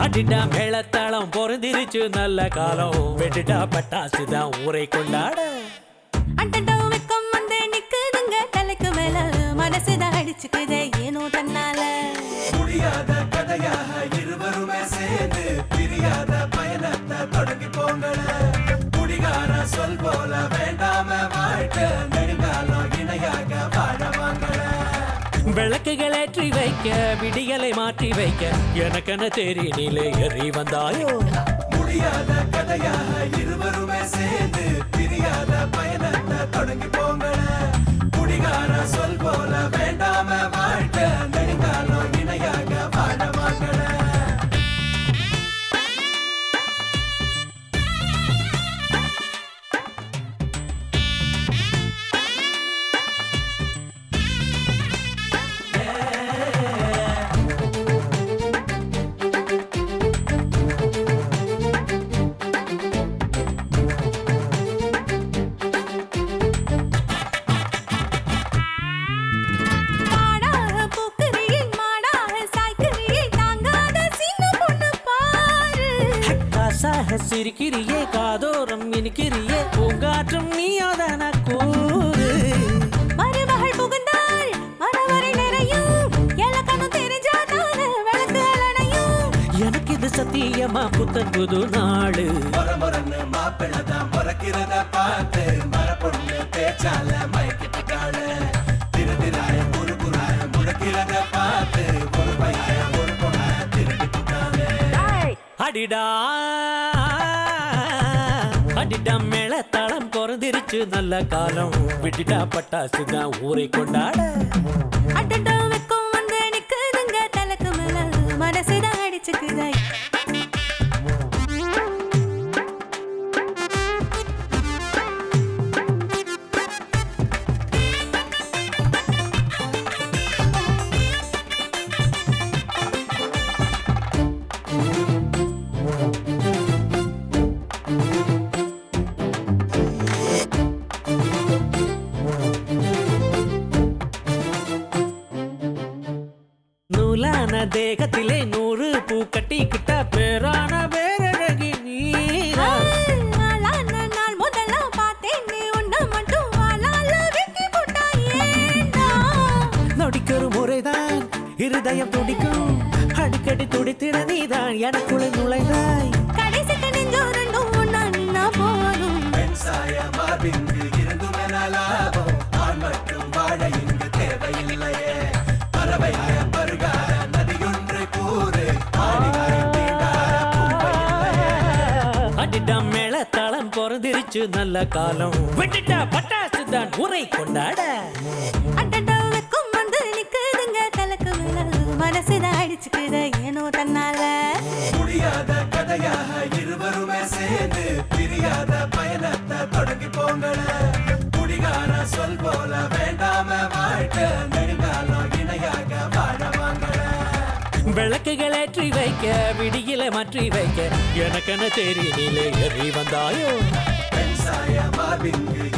அடிடா மேளத்தாளம் பொருந்திருச்சு நல்ல காலம் வெட்டுடா பட்டாசு தான் ஊரை கொண்டாட அண்டண்டோ வெக்கம் வந்து நிக்குதுங்க தலைக்கு மேல மனசுதான் அடிச்சுக்குதே ஏனோ தன்னால முடியாத கதையாக இருவருமே சேர்ந்து பிரியாத பயணத்தை தொடங்கி போங்கள குடிகார சொல் போல வேண்டாம வாழ்க்கை நெடுங்காலம் இணையாக வாழ வாங்கள விளக்குகள் ஏற்றி வைக்க விடியலை மாற்றி வைக்க எனக்கென தெரியனிலே எறி வந்தாயோ முடியாத கதையாக இருவருமே சேர்ந்து பிரியாத பயணத்தை தொடங்கி போங்கள குடிகார சொல் போல வேண்டாம வாழ்க்கை நெடுங்காலம் இணையாக வாழ வாங்கள மாடாக பூக்குறியே மாடாக சாய்க்குறியே தாங்காத சின்ன பொண்ணு பாரு காசாக சிரிக்கிறியே காதோரம் இனிக்கிறியே பூங்காற்றும் நீயோதான கூறு மருமகள் புகுந்தாள் மனவரை நிறையும் எலக்கணும் தெரிஞ்சாதான விளக்கு அலனையும் எனக்கு இது சத்தியமா புத்தன் புது நாடு மொரமொரன்னு மாப்பிள்ளை தான் பிறக்கிறத பார்த்து மரப்பொண்ணு பேச்சால மயக்கிட்டுக்காள திரு திராய குறு குறாய முழக்கிறத பார்த்து ஒரு பைய ஒரு பொண்ண திருடிட்டுட்டாளே அடிடா அடிடா மேளத்தாளம் குறைந்திருச்சு நல்ல காலம் விட்டுட்டா பட்டாசு தான் ஊரை கொண்டாட அடடா வெக்கம் வந்து நிக்குதுங்க தலைக்கு மேல மனசுதான் அடிச்சுக்குதே நூலான தேகத்திலே நூறு பூ கட்டிக்கிட்ட பேரான பேரழகி நீரா ஆளான நாள் முதல்ல பார்த்தேன் நீ உன்னை மட்டும் ஆளால வெட்டி போட்டா ஏண்டா நொடிக்கொரு முறைதான் இருதயம் துடிக்கும் அடிக்கடி துடித்திட நீதான் எனக்குள்ள நுழைந்தாய் கடைசிக்கு நெஞ்சோ ரெண்டும் ஒண்ணா நின்னா போதும் பெண் சாய மார்பிங்கு இருந்தும் என லாபம் ஆண் மட்டும் வாழ இங்கு தேவையில்லையே பறவையாய பருகார நதியொன்று கூறு ஆடிகார தீண்டார பூவை இல்லையே அடிடா மேளத்தாளம் பிறந்திருச்சு நல்ல காலம் விட்டுட்டா பட்டாசு தான் ஊரை கொண்டாட அடடா வெக்கம் வந்து நிக்குதுங்க தலைக்கு மேல மனசுதான் அடிச்சுக்குதே ஏனோ தன்னால முடியாத கதையாக இருவருமே சேர்ந்து பிரியாத பயணத்தை தொடங்கி போங்கள குடிகார சொல் போல வேண்டாம வாழ்க்கை நெடுங்காலம் இணையாக வாழ வாங்கள விளக்குகள் ஏற்றி வைக்க விடியில மாற்றி வைக்க எனக்கென தெரியனிலே எறி வந்தாயோ பெண் சாய மார்பிங்கு